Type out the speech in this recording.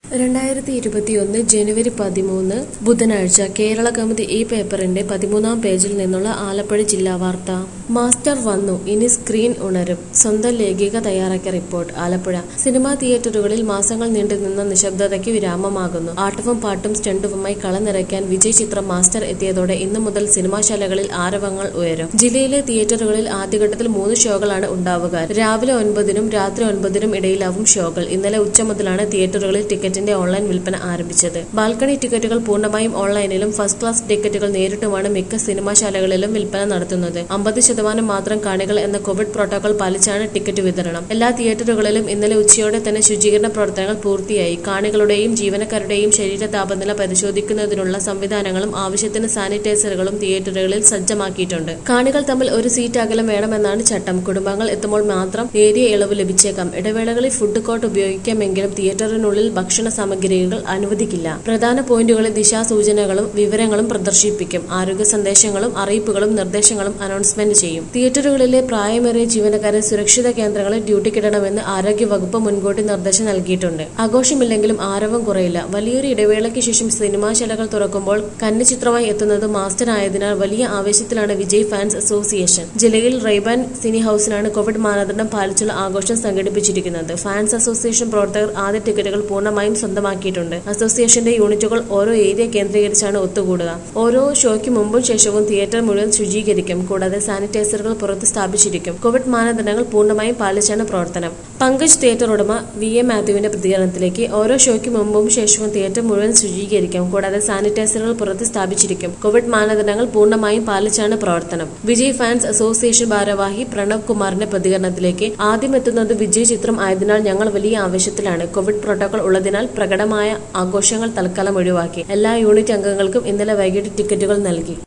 രണ്ടായിരത്തി ഇരുപത്തിയൊന്ന് ജനുവരി പതിമൂന്ന് ബുധനാഴ്ച കേരള കൗമുദി ഈ പേപ്പറിന്റെ പതിമൂന്നാം പേജിൽ നിന്നുള്ള ആലപ്പുഴ ജില്ലാ വാർത്ത മാസ്റ്റർ വന്നു ഇനി സ്ക്രീൻ ഉണരും സ്വന്തം ലേഖിക തയ്യാറാക്കിയ റിപ്പോർട്ട് ആലപ്പുഴ സിനിമാ തിയേറ്ററുകളിൽ മാസങ്ങൾ നീണ്ടുനിന്ന നിശബ്ദതയ്ക്ക് വിരാമമാകുന്നു ആട്ടവും പാട്ടും സ്റ്റണ്ടുവുമായി കളനിറയ്ക്കാൻ വിജയ് ചിത്രം മാസ്റ്റർ എത്തിയതോടെ ഇന്നു മുതൽ സിനിമാശാലകളിൽ ആരവങ്ങൾ ഉയരും ജില്ലയിലെ തിയേറ്ററുകളിൽ ആദ്യഘട്ടത്തിൽ മൂന്ന് ഷോകളാണ് ഉണ്ടാവുക രാവിലെ ഒൻപതിനും രാത്രി ഒൻപതിനും ഇടയിലാവും ഷോകൾ ഇന്നലെ ഉച്ച മുതലാണ് തിയേറ്ററുകളിൽ ടിക്കറ്റിന്റെ ഓൺലൈൻ വിൽപ്പന ആരംഭിച്ചത് ബാൽക്കണി ടിക്കറ്റുകൾ പൂർണ്ണമായും ഓൺലൈനിലും ഫസ്റ്റ് ക്ലാസ് ടിക്കറ്റുകൾ നേരിട്ടുമാണ് മിക്ക സിനിമാശാലകളിലും വിൽപ്പന നടത്തുന്നത് അമ്പത് ശതമാനം മാത്രം കാണികൾ എന്ന കോവിഡ് പ്രോട്ടോകോൾ പാലിച്ചാണ് ടിക്കറ്റ് വിതരണം എല്ലാ തിയേറ്ററുകളിലും ഇന്നലെ ഉച്ചയോടെ തന്നെ ശുചീകരണ പ്രവർത്തനങ്ങൾ പൂർത്തിയായി കാണികളുടെയും ജീവനക്കാരുടെയും ശരീര താപനില പരിശോധിക്കുന്നതിനുള്ള സംവിധാനങ്ങളും ആവശ്യത്തിന് സാനിറ്റൈസറുകളും തിയേറ്ററുകളിൽ സജ്ജമാക്കിയിട്ടുണ്ട് കാണികൾ തമ്മിൽ ഒരു സീറ്റ് അകലം വേണമെന്നാണ് ചട്ടം കുടുംബങ്ങൾ എത്തുമ്പോൾ മാത്രം നേരിയ ഇളവ് ലഭിച്ചേക്കാം ഇടവേളകളിൽ ഫുഡ് കോർട്ട് ഉപയോഗിക്കാമെങ്കിലും തിയേറ്ററിനുള്ളിൽ ഭക്ഷണ സാമഗ്രികൾ അനുവദിക്കില്ല പ്രധാന പോയിന്റുകളിൽ ദിശാസൂചനകളും വിവരങ്ങളും പ്രദർശിപ്പിക്കും ആരോഗ്യ സന്ദേശങ്ങളും അറിയിപ്പുകളും നിർദ്ദേശങ്ങളും അനൗൺസ്മെന്റ് ചെയ്യും തിയേറ്ററുകളിലെ പ്രായമേറിയ ജീവനക്കാരെ സുരക്ഷിത കേന്ദ്രങ്ങളിൽ ഡ്യൂട്ടിക്കിടണമെന്ന് ആരോഗ്യവകുപ്പ് മുൻകൂട്ടി നിർദ്ദേശം നൽകിയിട്ടുണ്ട് ആഘോഷമില്ലെങ്കിലും ആരവം കുറയില്ല വലിയൊരു ഇടവേളയ്ക്ക് ശേഷം സിനിമാശാലകൾ തുറക്കുമ്പോൾ കന്നിച്ചിത്രമായി എത്തുന്നത് മാസ്റ്റർ ആയതിനാൽ വലിയ ആവേശത്തിലാണ് വിജയ് ഫാൻസ് അസോസിയേഷൻ ജില്ലയിൽ റൈബാൻ സിനി ഹൌസിലാണ് കോവിഡ് മാനദണ്ഡം പാലിച്ചുള്ള ആഘോഷം സംഘടിപ്പിച്ചിരിക്കുന്നത് ഫാൻസ് അസോസിയേഷൻ പ്രവർത്തകർ ആദ്യ ടിക്കറ്റുകൾ പൂർണ്ണമായും സ്വന്തമാക്കിയിട്ടുണ്ട് അസോസിയേഷന്റെ യൂണിറ്റുകൾ ഓരോ ഏരിയ കേന്ദ്രീകരിച്ചാണ് ഒത്തുകൂടുക ഓരോ ഷോയ്ക്ക് മുമ്പും ശേഷവും തിയേറ്റർ മുഴുവൻ ശുചീകരിക്കും കൂടാതെ സാനിറ്റൈസറുകൾ പുറത്ത് സ്ഥാപിച്ചിരിക്കും കോവിഡ് മാനദണ്ഡങ്ങൾ പൂർണ്ണമായും പാലിച്ചാണ് പ്രവർത്തനം പങ്കജ് തിയേറ്റർ ഉടമ വി എ മാത്യുവിന്റെ പ്രതികരണത്തിലേക്ക് ഓരോ ഷോയ്ക്ക് മുമ്പും ശേഷവും തിയേറ്റർ മുഴുവൻ ശുചീകരിക്കും കൂടാതെ സാനിറ്റൈസറുകൾ പുറത്ത് സ്ഥാപിച്ചിരിക്കും കോവിഡ് മാനദണ്ഡങ്ങൾ പൂർണ്ണമായും പാലിച്ചാണ് പ്രവർത്തനം വിജയ് ഫാൻസ് അസോസിയേഷൻ ഭാരവാഹി പ്രണവ് കുമാറിന്റെ പ്രതികരണത്തിലേക്ക് ആദ്യം എത്തുന്നത് വിജയ് ചിത്രം ആയതിനാൽ ഞങ്ങൾ വലിയ ആവശ്യത്തിലാണ് കോവിഡ് പ്രോട്ടോകോൾ ഉള്ളതിനാൽ പ്രകടമായ ആഘോഷങ്ങൾ തൽക്കാലം ഒഴിവാക്കി എല്ലാ യൂണിറ്റ് അംഗങ്ങൾക്കും ഇന്നലെ വൈകിട്ട് ടിക്കറ്റുകൾ നൽകി